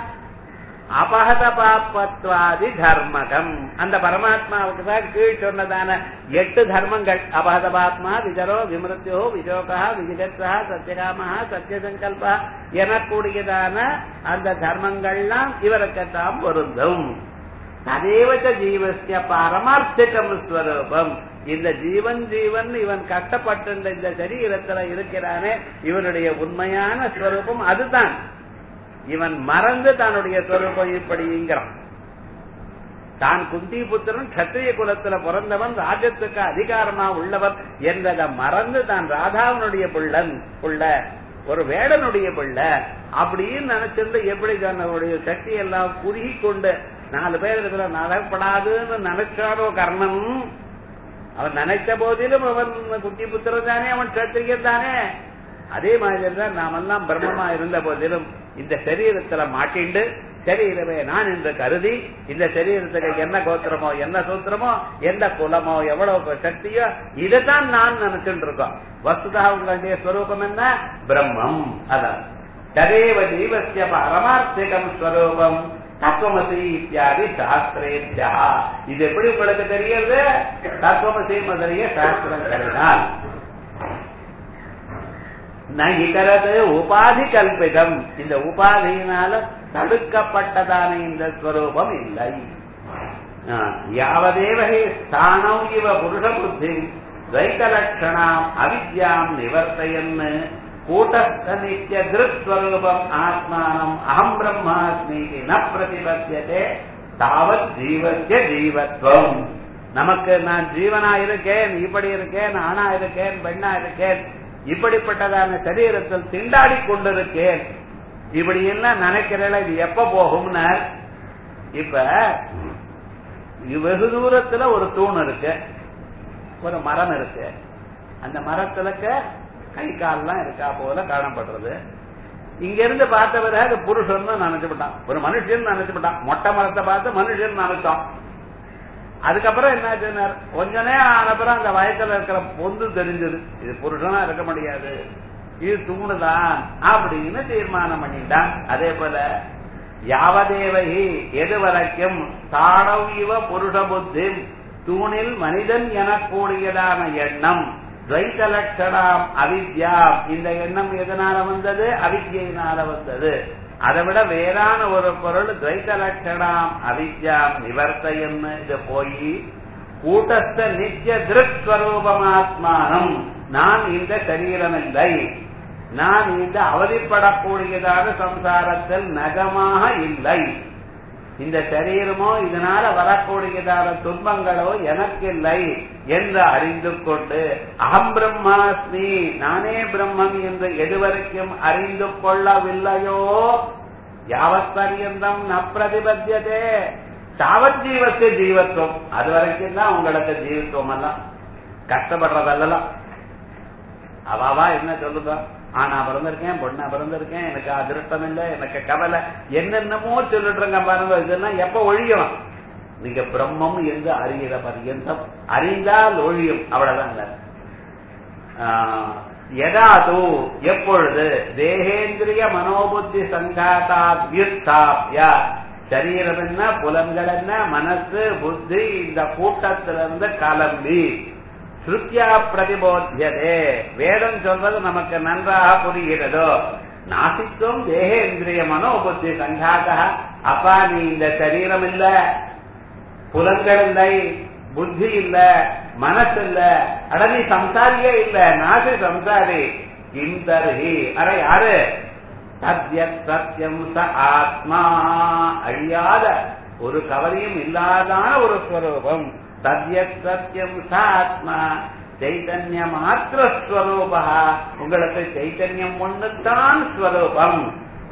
அபகத பாப்பத்வாதி தர்மகம் அந்த பரமாத்மாவுக்கு தான் கீழ் சொன்னதான எட்டு தர்மங்கள் அபகத பாத்மா விஜரோ விமிருத்தியோ விஜோகா விஜிகத்வா சத்தியகாமா சத்தியசங்கல்பா எனக்கூடியதான அந்த தர்மங்கள்லாம் இவருக்குத்தான் பொருந்தும் ததேவச்ச ஜீவசிய பாரமார்த்திகம் ஸ்வரூபம் இந்த ஜீவன் ஜீவன் இவன் கஷ்டப்பட்டு இந்த சரீரத்துல இருக்கிறானே இவனுடைய உண்மையான ஸ்வரூபம் அதுதான் இவன் மறந்து தன்னுடைய ஸ்வரூபம் இப்படிங்கிறான் தான் குந்தி புத்திரன் கத்திரிய குலத்துல பிறந்தவன் ராஜத்துக்கு அதிகாரமா உள்ளவன் என்பதை மறந்து தான் ராதாவனுடைய பிள்ளன் புள்ள ஒரு வேடனுடைய பிள்ளை அப்படின்னு நினைச்சிருந்து எப்படி தன்னுடைய சக்தி எல்லாம் குறுகி கொண்டு நாலு பேர் இதுல நடப்படாதுன்னு நினைச்சாரோ கர்ணன் அவன் நினைச்ச போதிலும் அவன் குட்டி புத்திரன் தானே அவன் கத்திரிக்கன் தானே அதே மாதிரி தான் நாமெல்லாம் பிரம்மமா இருந்த போதிலும் இந்த சரீரத்துல மாட்டிண்டு சரீரமே நான் என்று கருதி இந்த சரீரத்துக்கு என்ன கோத்திரமோ என்ன சூத்திரமோ எந்த குலமோ எவ்வளவு சக்தியோ இதைத்தான் நான் நினைச்சுட்டு இருக்கோம் வசுதா உங்களுடைய ஸ்வரூபம் என்ன பிரம்மம் அதான் ததேவ ஜீவசிய பரமார்த்திகம் ஸ்வரூபம் தத்துவமசி இத்தியாதி சாஸ்திரேபியா இது எப்படி உங்களுக்கு தெரியுது தத்துவமசி முதலிய சாஸ்திரம் கருதினால் இதரது உபாதி கல்பிதம் இந்த உபாதியினால தடுக்கப்பட்டதான இந்த ஸ்வரூபம் இல்லை யாவதேவகே ஸ்தானம் இவ புருஷ புத்தி துவைத்தலட்சணாம் அவித்யாம் நிவர்த்தையன்னு கூட்டஸ்த நித்திய திருஸ்வரூபம் ஆத்மானம் அகம் பிரம்மாஸ்மி ந பிரதிபத்தியதே தாவத் ஜீவசிய ஜீவத்வம் நமக்கு நான் ஜீவனா இருக்கேன் இப்படி இருக்கேன் ஆணா இருக்கேன் பெண்ணா இருக்கேன் இப்படிப்பட்டதான சரீரத்தில் திண்டாடி கொண்டிருக்கேன் இப்படி எல்லாம் நினைக்கிறேன் இது எப்ப போகும்னு இப்ப வெகு தூரத்துல ஒரு தூண் இருக்கு ஒரு மரம் இருக்கு அந்த மரத்துலக்க கை கால்லாம் இருக்கா போல காணப்படுறது இங்க இருந்து பார்த்த பிறகு அது புருஷன் நினைச்சுட்டான் ஒரு மனுஷன் நினைச்சுட்டான் மொட்டை மரத்தை பார்த்து மனுஷன் நினைச்சோம் அதுக்கப்புறம் என்ன கொஞ்ச நேரம் ஆனப்புறம் அந்த வயசுல இருக்கிற பொந்து தெரிஞ்சது இது புருஷனா இருக்க முடியாது இது தூணுதான் அப்படின்னு தீர்மானம் பண்ணிட்டான் அதே போல யாவதேவகி எது வரைக்கும் தானவ் இவ புருஷ புத்தி தூணில் மனிதன் எனக்கூடியதான எண்ணம் துவைத்த லட்சணம் அவித்யா இந்த எண்ணம் எதனால வந்தது அவித்யினால வந்தது அதை விட வேறான ஒரு பொருள் துவைத்த லட்சணம் அவித்யாம் நிவர்த்தையன்னு இது போய் கூட்டஸ்த நித்திய திருஸ்வரூபமாத்மானம் நான் இந்த சரீரம் இல்லை நான் இந்த அவதிப்படக்கூடியதான சம்சாரத்தில் நகமாக இல்லை இந்த சரீரமோ இதனால வரக்கூடியதான துன்பங்களோ எனக்கு இல்லை என்று அறிந்து கொண்டு அகம் பிரம்மாஸ்மி நானே பிரம்மம் என்று எதுவரைக்கும் அறிந்து கொள்ளவில்லையோ யாவத் பரியந்தம் ந பிரதிபத்தியதே தாவத் ஜீவத்து ஜீவத்துவம் அது வரைக்கும் தான் உங்களுக்கு ஜீவத்துவம் எல்லாம் கஷ்டப்படுறதெல்லாம் அவாவா என்ன சொல்லுதோ ஆனா பிறந்திருக்கேன் பொண்ணா பிறந்திருக்கேன் எனக்கு அதிருஷ்டம் இல்லை எனக்கு கவலை என்னென்னமோ சொல்லிட்டுருங்க பாருங்க இதெல்லாம் எப்ப ஒழியும் நீங்க பிரம்மம் என்று அறிகிற பரியந்தம் அறிந்தால் ஒழியும் அவ்வளவுதான் எதாது எப்பொழுது தேகேந்திரிய மனோபுத்தி சங்காதாபியுத்தாப்ய சரீரம் என்ன புலன்கள் என்ன மனசு புத்தி இந்த கூட்டத்திலிருந்து கிளம்பி ஸ்ருத்தியா பிரதிபோத்தியதே வேதம் சொல்வது நமக்கு நன்றாக புரிகிறதோ நாசித்துவம் தேகேந்திரிய மனோபுத்தி சங்காக அப்பா நீ இந்த சரீரம் இல்ல புலன்கள் இல்லை புத்தி இல்ல மனசு இல்ல அட நீ சம்சாரியே இல்ல நாசி சம்சாரி கிந்தர்ஹி அட யாரு சத்யத் சத்தியம் ச ஆத்மா அழியாத ஒரு கவலையும் இல்லாதான ஒரு ஸ்வரூபம் சத்யத் சத்தியம் ச ஆத்மா சைதன்ய மாத்திர ஸ்வரூபா உங்களுக்கு சைத்தன்யம் ஒண்ணுதான் ஸ்வரூபம்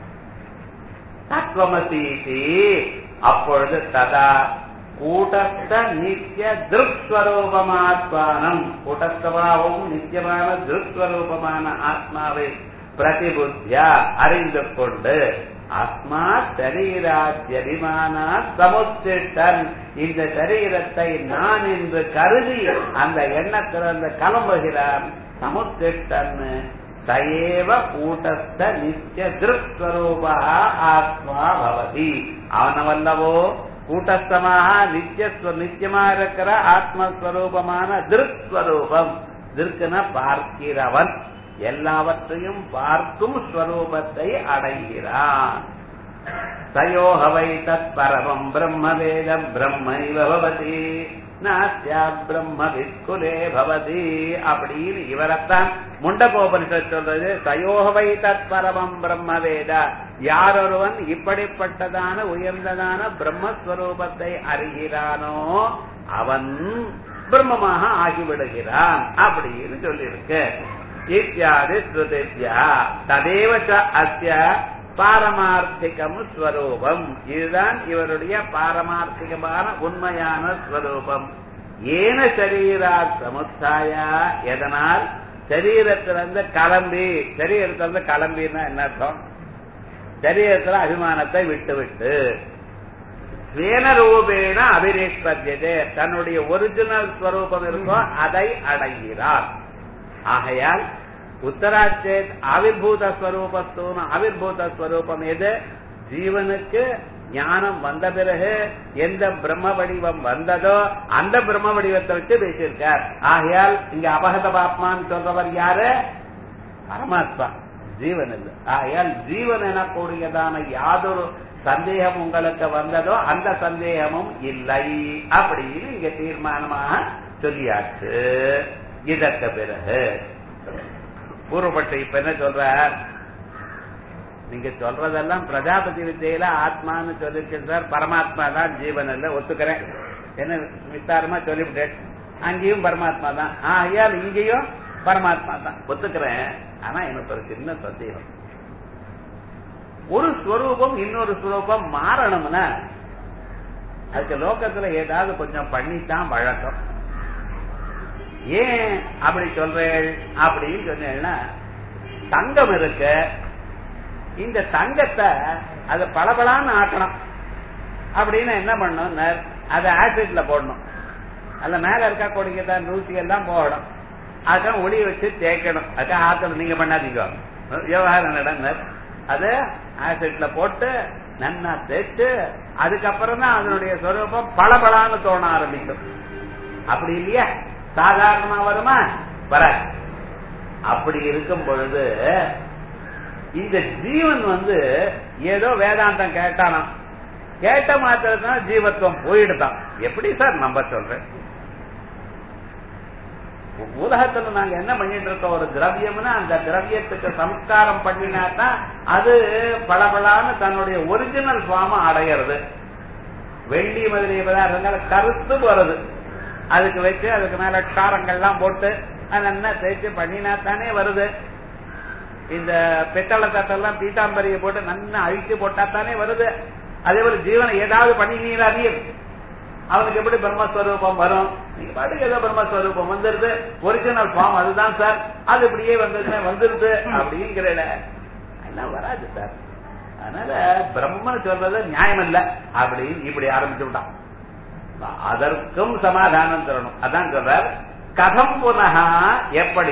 தத்துவமசீதி அப்பொழுது ததா கூட்டஸ்த நித்திய திருஸ்வரூபமாத்மானம் கூட்டஸ்தமாகவும் நித்தியமான திருஸ்வரூபமான ஆத்மாவை பிரதிபுத்தியா அறிந்து கொண்டு ஆத்மா சரீராத்யபிமான சமுத்திட்டன் இந்த சரீரத்தை நான் என்று கருதி அந்த எண்ணத்திலிருந்து கிளம்புகிறான் சமுத்திட்டன் தயேவ கூட்டஸ்த நித்திய திருஸ்வரூபா ஆத்மா பவதி அவனவல்லவோ கூட்டஸ்தமாக நித்திய நித்தியமா இருக்கிற ஆத்மஸ்வரூபமான திருஸ்வரூபம் திருக்குன பார்க்கிறவன் எல்லாவற்றையும் பார்க்கும் ஸ்வரூபத்தை அடைகிறான் தயோகவை தத் பரமம் பிரம்ம வேத பிரம்மைவ பவதி நாஸ்யா பிரம்ம விஸ்குலே பவதி அப்படின்னு இவரைத்தான் முண்டகோபனிஷத் சொல்றது தயோகவை தத் பரமம் பிரம்ம வேத யாரொருவன் இப்படிப்பட்டதான உயர்ந்ததான பிரம்மஸ்வரூபத்தை அறிகிறானோ அவன் பிரம்மமாக ஆகிவிடுகிறான் அப்படின்னு சொல்லியிருக்கு இத்தியாதி ஸ்ருதித்யா ததேவ அஸ்ய பாரமார்த்திகம் ஸ்வரூபம் இதுதான் இவருடைய பாரமார்த்திகமான உண்மையான ஸ்வரூபம் ஏன சரீரா சமுத்தாய எதனால் சரீரத்திலிருந்து கிளம்பி சரீரத்திலிருந்து கிளம்பின்னா என்ன அர்த்தம் சரீரத்துல அபிமானத்தை விட்டு விட்டு ஸ்வேனரூபேன அபிரேஷ்பத்தியதே தன்னுடைய ஒரிஜினல் ஸ்வரூபம் இருக்கோ அதை அடைகிறார் ஆகையால் உத்தராச்சேத் ஆவிர்பூத ஸ்வரூபத்தூன ஆவிர்பூத ஸ்வரூபம் எது ஜீவனுக்கு ஞானம் வந்த பிறகு எந்த பிரம்ம வடிவம் வந்ததோ அந்த பிரம்ம வடிவத்தை வச்சு பேசியிருக்கார் ஆகையால் இங்க அபகத பாப்மான்னு சொல்றவர் யாரு பரமாத்மா ஜீவன் இல்லை ஆகையால் ஜீவன் எனக்கூடியதான யாதொரு சந்தேகம் உங்களுக்கு வந்ததோ அந்த சந்தேகமும் இல்லை அப்படின்னு இங்க தீர்மானமாக சொல்லியாச்சு இதற்கு பிறகு பூர்வப்பட்டு இப்ப என்ன சொல்ற நீங்க சொல்றதெல்லாம் பிரஜாபதி வித்தியில ஆத்மான்னு சொல்லிருக்கின்றார் பரமாத்மா தான் ஜீவன் இல்ல ஒத்துக்கிறேன் என்ன விஸ்தாரமா சொல்லிவிட்டேன் அங்கேயும் பரமாத்மா தான் ஆகையால் இங்கேயும் பரமாத்மா தான் ஒத்துக்கிறேன் ஆனா எனக்கு ஒரு சின்ன சந்தேகம் ஒரு ஸ்வரூபம் இன்னொரு ஸ்வரூபம் மாறணும்னா அதுக்கு லோகத்துல ஏதாவது கொஞ்சம் பண்ணித்தான் வழக்கம் ஏன் அப்படி சொல்றேன் அப்படின்னு சொன்னேன்னா தங்கம் இருக்கு இந்த தங்கத்தை அதை பளபளான்னு ஆக்கணும் அப்படின்னு என்ன பண்ணணும் அதை ஆசிட்ல போடணும் அதுல மேல இருக்க கொடிக்கத்தான் ரூசி எல்லாம் போடணும் அதுக்காக ஒளி வச்சு தேய்க்கணும் அதுக்காக ஆத்துல நீங்க பண்ணாதீங்க விவகாரம் நடந்த அது ஆசிட்ல போட்டு நன்னா தேய்ச்சு அதுக்கப்புறம் தான் அதனுடைய சொரூபம் பளபளான்னு தோண ஆரம்பிக்கும் அப்படி இல்லையா சாதாரணமா வருமா வர அப்படி இருக்கும் பொழுது இந்த ஜீவன் வந்து ஏதோ வேதாந்தம் கேட்டானாம் கேட்ட மாத்திரத்தான் ஜீவத்துவம் போயிடுதான் எப்படி சார் நம்ப சொல்றேன் உலகத்துல நாங்க என்ன பண்ணிட்டு இருக்கோம் ஒரு திரவியம்னா அந்த திரவியத்துக்கு சம்ஸ்காரம் பண்ணினாதான் அது பளபளான்னு தன்னுடைய ஒரிஜினல் ஃபார்ம் அடையிறது வெள்ளி முதலிய பதார்த்தங்கள் கருத்து வருது அதுக்கு வச்சு அதுக்கு மேல க்ஷாரங்கள்லாம் போட்டு அது என்ன தேய்ச்சி பண்ணினா தானே வருது இந்த பித்தளை தட்டெல்லாம் பீட்டாம்பரியை போட்டு நல்லா அழிச்சு போட்டா தானே வருது அதே போல ஜீவனை ஏதாவது பண்ணினீங்களா அதிகம் அவனுக்கு எப்படி பிரம்மஸ்வரூபம் வரும் நீங்க பாட்டுக்கு ஏதோ பிரம்மஸ்வரூபம் வந்துருது ஒரிஜினல் ஃபார்ம் அதுதான் சார் அது இப்படியே வந்ததுமே வந்துருது அப்படிங்கிற எல்லாம் வராது சார் அதனால பிரம்மன் சொல்றது நியாயம் இல்ல அப்படின்னு இப்படி ஆரம்பிச்சு விட்டான் அதற்கும் சமாதானம் தரணும் அதான் சொல்றார் கதம் புனகா எப்படி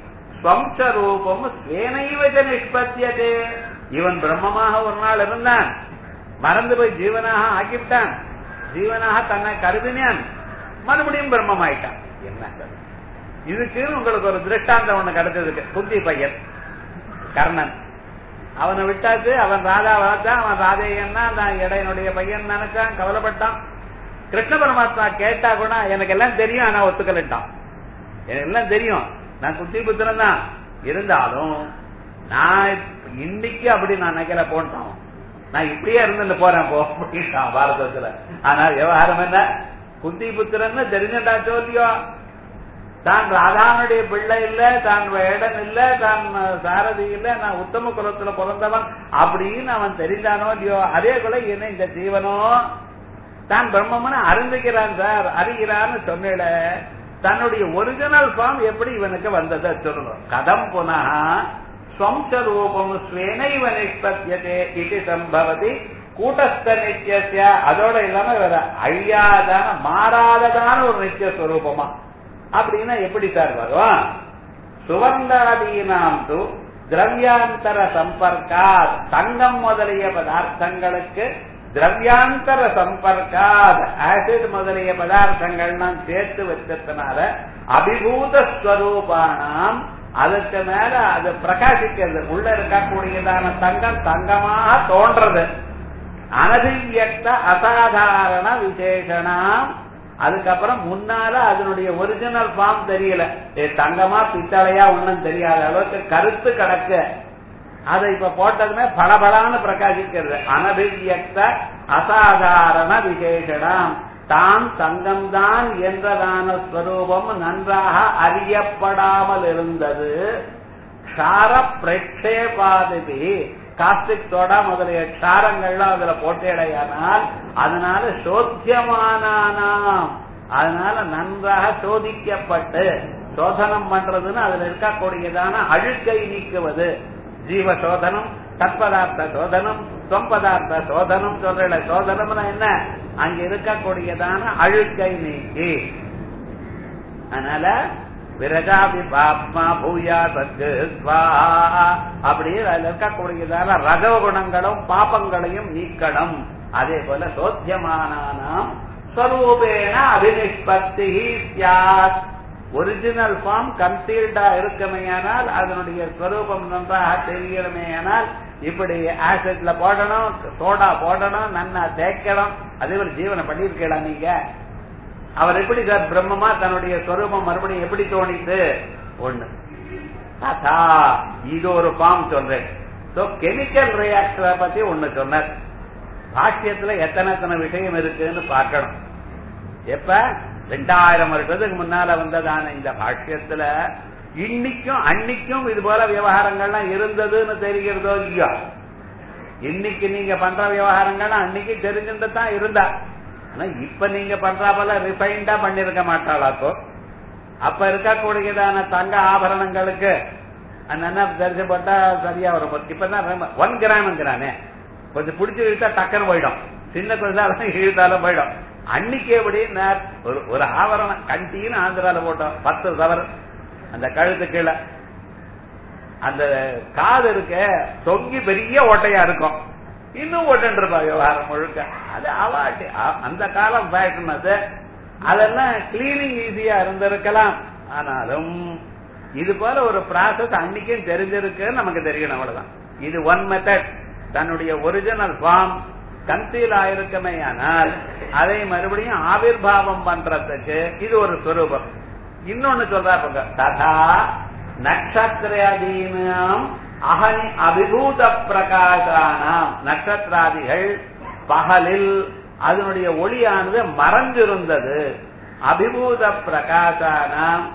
ஸ்வம்சரூபம் ஸ்வேனைவஜ நிஷ்பத்தியதே இவன் பிரம்மமாக ஒரு நாள் இருந்தான் மறந்து போய் ஜீவனாக ஆக்கிவிட்டான் ஜீவனாக தன்னை கருதினான் மறுபடியும் பிரம்மம் ஆயிட்டான் என்ன இதுக்கு உங்களுக்கு ஒரு திருஷ்டாந்தம் ஒண்ணு கிடைச்சதுக்கு குந்தி பையன் கர்ணன் அவனை விட்டாச்சு அவன் ராதா வளர்த்தான் அவன் ராதேயன்னா நான் இடையனுடைய பையன் நினைச்சான் கவலைப்பட்டான் கிருஷ்ண பரமாத்மா கேட்டா கூட எனக்கு எல்லாம் தெரியும் ஆனா ஒத்துக்கலட்டான் எனக்கு எல்லாம் தெரியும் நான் குத்தி புத்திரன் தான் இருந்தாலும் நான் இன்னைக்கு அப்படி நான் நினைக்கல போன்ட்டான் நான் இப்படியே இருந்து போறேன் போ அப்படின்ட்டான் பாரதத்துல ஆனா விவகாரம் என்ன குத்தி புத்திரன்னு தெரிஞ்சண்டா சொல்லியோ தான் ராதானுடைய பிள்ளை இல்ல தான் வேடன் இல்ல தான் சாரதி இல்ல நான் உத்தம குலத்துல பிறந்தவன் அப்படின்னு அவன் தெரிந்தானோ இல்லையோ அதே போல என்ன இந்த ஜீவனோ தான் பிரம்மம்னு அறிந்துகிறான் சார் அறிகிறான்னு சொன்னிட தன்னுடைய ஒரிஜினல் ஃபார்ம் எப்படி இவனுக்கு வந்ததை சொல்லணும் கதம் புனः ஸ்வம்சரூபம் ஸ்வேனைவ நிஷ்பத்தியதே இது சம்பவதி கூட்டஸ்த நித்திய அதோட இல்லாம வேற அழியாதான மாறாததான ஒரு நித்திய ஸ்வரூபமா அப்படின்னா எப்படி சார் வரும் சுவர்ணாதீனாம் து திரவியாந்தர சம்பர்க்கா தங்கம் முதலிய பதார்த்தங்களுக்கு திரவியாந்தர சம்பர்க்காத் ஆசிட் முதலிய பதார்த்தங்கள்லாம் சேர்த்து வச்சதுனால அபிபூத ஸ்வரூபானாம் அதுக்கு மேல அது பிரகாசிக்கிறது உள்ள இருக்கக்கூடியதான தங்கம் தங்கமாக தோன்றது அனதிவியக்த அசாதாரண விசேஷனாம் அதுக்கப்புறம் முன்னால அதனுடைய ஒரிஜினல் ஃபார்ம் தெரியல தங்கமா பித்தளையா ஒண்ணும் தெரியாத அளவுக்கு கருத்து கிடக்கு அதை இப்ப போட்டதுமே பளபளான்னு பிரகாசிக்கிறது அனபிவியக்த அசாதாரண விசேஷனம் தான் தங்கம்தான் என்றதான ஸ்வரூபம் நன்றாக அறியப்படாமல் இருந்தது க்ஷார பிரக்ஷேபாதிபி காஸ்டிக் சோடா முதலிய க்ஷாரங்கள்லாம் அதுல போட்டேடையானால் அதனால சோத்தியமானானாம் அதனால நன்றாக சோதிக்கப்பட்டு சோதனம் பண்றதுன்னு அதுல இருக்கக்கூடியதான அழுக்கை நீக்குவது ஜீவ சோதனம் தற்பதார்த்த சோதனம் சொம்பதார்த்த சோதனம் சொல்ற சோதனம்னா என்ன அங்க இருக்கக்கூடியதான அழுக்கை நீக்கி அதனால விரஜாபி பாப்மா பூயா சத்து அப்படி அதுல இருக்கக்கூடியதான ரஜகுணங்களும் பாப்பங்களையும் நீக்கணும் அதே போல சோத்தியமானாம் ஸ்வரூபேன அபினிஷ்பத்தி சியாத் ஒரிஜினல் ஃபார்ம் கன்சீல்டா இருக்குமேயானால் அதனுடைய ஸ்வரூபம் நன்றாக தெரியணுமேயானால் இப்படி ஆசிட்ல போடணும் சோடா போடணும் நன்னா தேய்க்கணும் அதே ஒரு ஜீவனை பண்ணிருக்கலாம் நீங்க அவர் எப்படி சார் பிரம்மமா தன்னுடைய ஸ்வரூபம் மறுபடியும் எப்படி தோணித்து ஒண்ணு ததா இது ஒரு ஃபார்ம் சொல்றேன் கெமிக்கல் ரியாக்டரை பத்தி ஒண்ணு சொன்னார் பாஷ்யத்துல எத்தனை எத்தனை விஷயம் இருக்குன்னு பார்க்கணும் எப்ப ரெண்டாயிரம் வருஷத்துக்கு முன்னால வந்ததான இந்த பாஷ்யத்துல இன்னைக்கும் அன்னைக்கும் இது போல விவகாரங்கள்லாம் இருந்ததுன்னு தெரிகிறதோ இல்லையோ இன்னைக்கு நீங்க பண்ற விவகாரங்கள்லாம் அன்னைக்கு தெரிஞ்சுட்டு தான் இருந்தா ஆனா இப்ப நீங்க பண்றா போல ரிஃபைண்டா பண்ணிருக்க மாட்டாளாக்கோ அப்ப இருக்கக்கூடியதான தங்க ஆபரணங்களுக்கு அந்த தரிசனம் போட்டா சரியா வரும் இப்பதான் ஒன் கிராம்ங்கிறானே கொஞ்சம் பிடிச்சி இழுத்தா டக்குன்னு போயிடும் சின்ன கொஞ்சம் இழுத்தாலும் போயிடும் அன்னைக்கு எப்படி ஒரு ஒரு ஆவரணம் கண்டின்னு ஆந்திரால போட்டோம் பத்து தவறு அந்த கழுத்து கீழே அந்த காது இருக்க தொங்கி பெரிய ஓட்டையா இருக்கும் இன்னும் ஓட்டன் இருப்பா விவகாரம் முழுக்க அது அவாட்டி அந்த காலம் ஃபேஷன் அது அதெல்லாம் கிளீனிங் ஈஸியா இருந்திருக்கலாம் ஆனாலும் இது போல ஒரு ப்ராசஸ் அன்னைக்கும் தெரிஞ்சிருக்கு நமக்கு தெரியணும் அவ்வளவுதான் இது ஒன் மெத்தட் தன்னுடைய ஒரிஜினல் ஃபார்ம் கன்சீல் ஆயிருக்கமே ஆனால் அதை மறுபடியும் ஆவிர்வாவம் பண்றதுக்கு இது ஒரு ஸ்வரூபம் இன்னொன்னு சொல்றாங்க ததா நட்சத்திராதீனாம் அகனி அபிபூத பிரகாசானாம் நட்சத்திராதிகள் பகலில் அதனுடைய ஒளியானது மறைஞ்சிருந்தது அபிபூத பிரகாசானாம்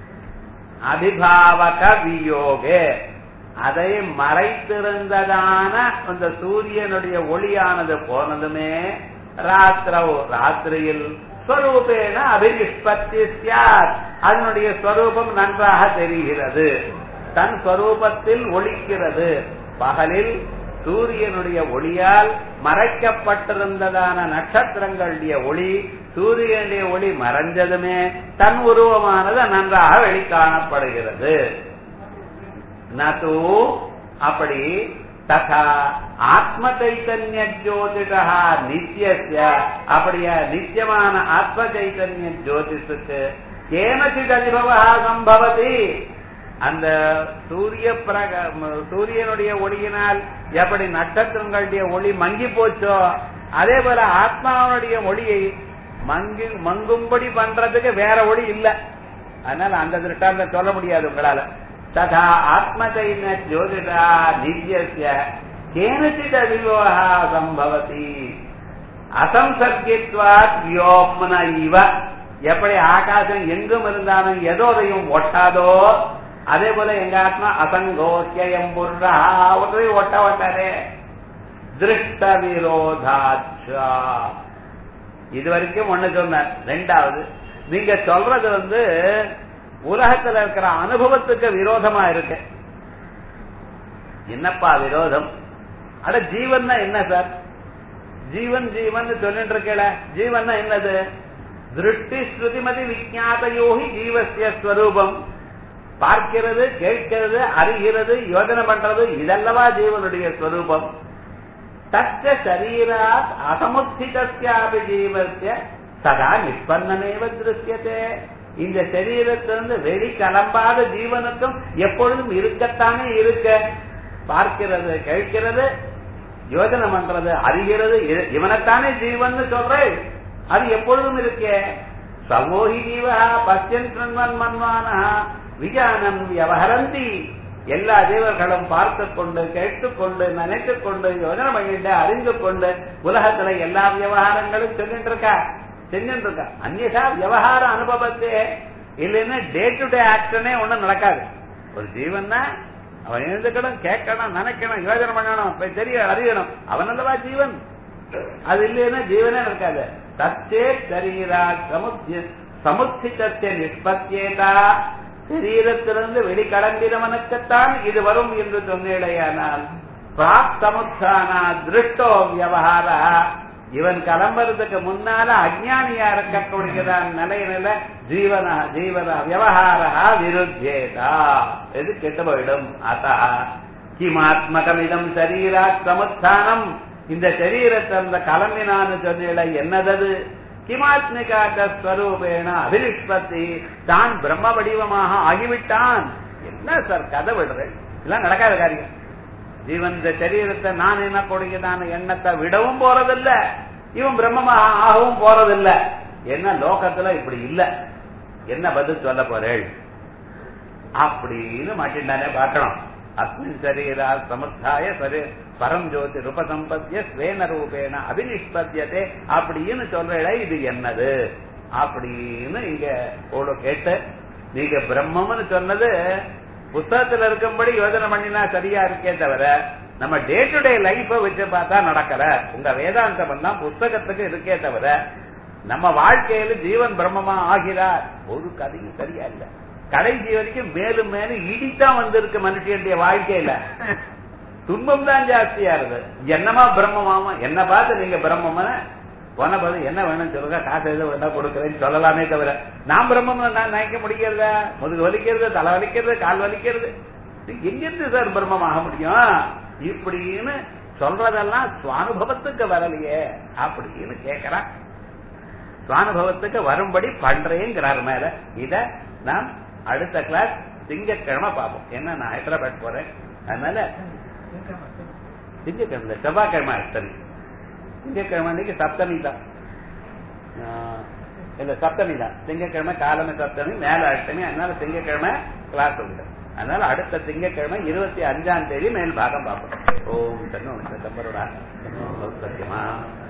அபிபாவக வியோகே அதை மறைத்திருந்ததான அந்த சூரியனுடைய ஒளியானது போனதுமே ராத்திரவு ராத்திரியில் ஸ்வரூபேன அபினிஷ்பத்தி சாத் அதனுடைய ஸ்வரூபம் நன்றாக தெரிகிறது தன் ஸ்வரூபத்தில் ஒளிக்கிறது பகலில் சூரியனுடைய ஒளியால் மறைக்கப்பட்டிருந்ததான நட்சத்திரங்களுடைய ஒளி சூரியனுடைய ஒளி மறைஞ்சதுமே தன் உருவமானது நன்றாக வெளிக்காணப்படுகிறது நது அப்படி ததா ஆத்ம சைத்தன்ய ஜோதிடா நித்திய அப்படியா நித்தியமான ஆத்ம சைத்தன்ய ஜோதிஷுக்கு கேனச்சித் அனுபவா சம்பவதி அந்த சூரிய பிரக சூரியனுடைய ஒளியினால் எப்படி நட்சத்திரங்களுடைய ஒளி மங்கி போச்சோ அதே போல ஆத்மாவனுடைய ஒளியை மங்கி மங்கும்படி பண்றதுக்கு வேற ஒளி இல்ல அதனால அந்த திருஷ்டாந்த சொல்ல முடியாது உங்களால ததா ஆத்மதைன ஜோதிடா நித்திய கேனச்சித் அவிவோகா சம்பவதி அசம்சர்கித்வாத் யோம்ன இவ எப்படி ஆகாசம் எங்கும் இருந்தாலும் எதோதையும் ஒட்டாதோ அதே போல எங்க ஆத்மா அசங்கோக்கியம் புர்ரா ஒன்றையும் ஒட்ட ஒட்டாரே திருஷ்ட விரோதாச்சா இது வரைக்கும் ஒண்ணு சொன்னார் ரெண்டாவது நீங்க சொல்றது வந்து உலகத்துல இருக்கிற அனுபவத்துக்கு விரோதமா இருக்கு என்னப்பா விரோதம் அட ஜீவன் என்ன சார் ஜீவன் ஜீவன் சொல்லிட்டு இருக்கல ஜீவன் என்னது திருஷ்டி ஸ்ருதிமதி விஜாதயோகி ஜீவசிய ஸ்வரூபம் பார்க்கிறது கேட்கிறது அறிகிறது யோஜனை பண்றது இதல்லவா ஜீவனுடைய ஸ்வரூபம் தச்ச சரீராத் அசமுத்திதாபி ஜீவசிய சதா நிஷ்பன்னமேவ திருஷ்யத்தே இந்த சரீரத்திலிருந்து வெளி கிளம்பாத ஜீவனுக்கும் எப்பொழுதும் இருக்கத்தானே இருக்க பார்க்கிறது கேட்கிறது யோஜனை பண்றது அறிகிறது இவனைத்தானே ஜீவன் சொல்றேன் அது எப்பொழுதும் இருக்கே சமோகி ஜீவா பச்சன் மன்வானா விஜானம் வியவஹரந்தி எல்லா ஜீவர்களும் பார்த்து கொண்டு கேட்டுக்கொண்டு நினைத்துக் கொண்டு யோஜனை பண்ணிட்டு அறிந்து கொண்டு உலகத்துல எல்லா விவகாரங்களும் செஞ்சுட்டு இருக்கா செஞ்சுட்டு இருக்கா அந்நியதா விவகார அனுபவத்தே இல்லைன்னா டே டு டே ஆக்ஷனே ஒண்ணும் நடக்காது ஒரு ஜீவன் அவன் எழுந்துக்கணும் கேட்கணும் நினைக்கணும் யோஜனை பண்ணணும் தெரிய அறியணும் அவன் அல்லவா ஜீவன் அது இல்லைன்னா ஜீவனே இருக்காது தத்தே சரீரா சமுத்தி சமுத்திதத்தை நிஷ்பத்தியேதா சரீரத்திலிருந்து வெளிக்கடம்பினவனுக்குத்தான் இது வரும் என்று சொன்னேடையானால் பிராப்தமுத்தானா திருஷ்டோ வியவகாரா இவன் கிளம்புறதுக்கு முன்னால அஜானியா இருக்கக்கூடியதான் நிலையில ஜீவன ஜீவன விவகாரா விருத்தேதா இது கெட்டு போயிடும் அத்தா கிமாத்மகமிதம் சரீரா சமுத்தானம் இந்த சரீரத்தை அந்த கிளம்பினான்னு சொன்ன என்னதது கிமாத்மிகாக ஸ்வரூபேன அபிலிஷ்பத்தி தான் பிரம்ம வடிவமாக ஆகிவிட்டான் என்ன சார் கதை விடுறேன் இதெல்லாம் நடக்காத காரியம் ஜீவன் இந்த சரீரத்தை நான் என்ன கொடுக்கிறான எண்ணத்தை விடவும் போறதில்ல இவன் பிரம்மமாக ஆகவும் போறதில்ல என்ன லோகத்துல இப்படி இல்ல என்ன பதில் சொல்ல போறேள் அப்படின்னு மாட்டின்டானே பார்க்கணும் அஸ்மின் சரீரா சமுத்தாய சரீ பரம் ஜோதி ரூபசம்பத்திய ஸ்வேன ரூபேன அபினிஷ்பத்தியதே அப்படின்னு சொல்ற இது என்னது அப்படின்னு இங்க ஒரு கேட்டு நீங்க பிரம்மம்னு சொன்னது புத்தகத்துல இருக்கும்படி யோஜனை பண்ணினா சரியா இருக்கே தவிர நம்ம டே டு டே லைஃப வச்சு பார்த்தா நடக்கல உங்க வேதாந்தம் எல்லாம் புஸ்தகத்துக்கு இருக்கே தவிர நம்ம வாழ்க்கையில ஜீவன் பிரம்மமா ஆகிறார் ஒரு கதையும் சரியா இல்ல கடைசி வரைக்கும் மேலும் மேலும் இடித்தான் வந்திருக்கு மனுஷனுடைய வாழ்க்கையில துன்பம் தான் ஜாஸ்தியா இருக்கு என்னமா பிரம்மமாமா என்ன பார்த்து நீங்க பிரம்மமா போன பார்த்து என்ன வேணும் சொல்லுங்க காசு எதுவும் வேணா கொடுக்குறேன்னு சொல்லலாமே தவிர நான் பிரம்மம் நான் நினைக்க முடிக்கிறதா முதுகு வலிக்கிறது தலை வலிக்கிறது கால் வலிக்கிறது எங்கிருந்து சார் பிரம்மம் ஆக முடியும் இப்படின்னு சொல்றதெல்லாம் சுவானுபவத்துக்கு வரலையே அப்படின்னு கேக்குறான் சுவானுபவத்துக்கு வரும்படி பண்றேங்கிறார் மேல இத நாம் அடுத்த கிளாஸ் திங்கட்கிழமை பார்ப்போம் என்ன நான் ஹைதராபாத் போறேன் அதனால திங்கட்கிழமை செவ்வாய்க்கிழமை அஷ்டமி திங்கட்கிழமை அன்னைக்கு சப்தமி தான் இல்ல சப்தமி தான் திங்கட்கிழமை காலமே சப்தமி மேல அஷ்டமி அதனால திங்கட்கிழமை கிளாஸ் உண்டு அதனால அடுத்த திங்கட்கிழமை இருபத்தி அஞ்சாம் தேதி மேல் பாகம் பார்ப்போம் ஓம் தன்னு சம்பரோடா சத்தியமா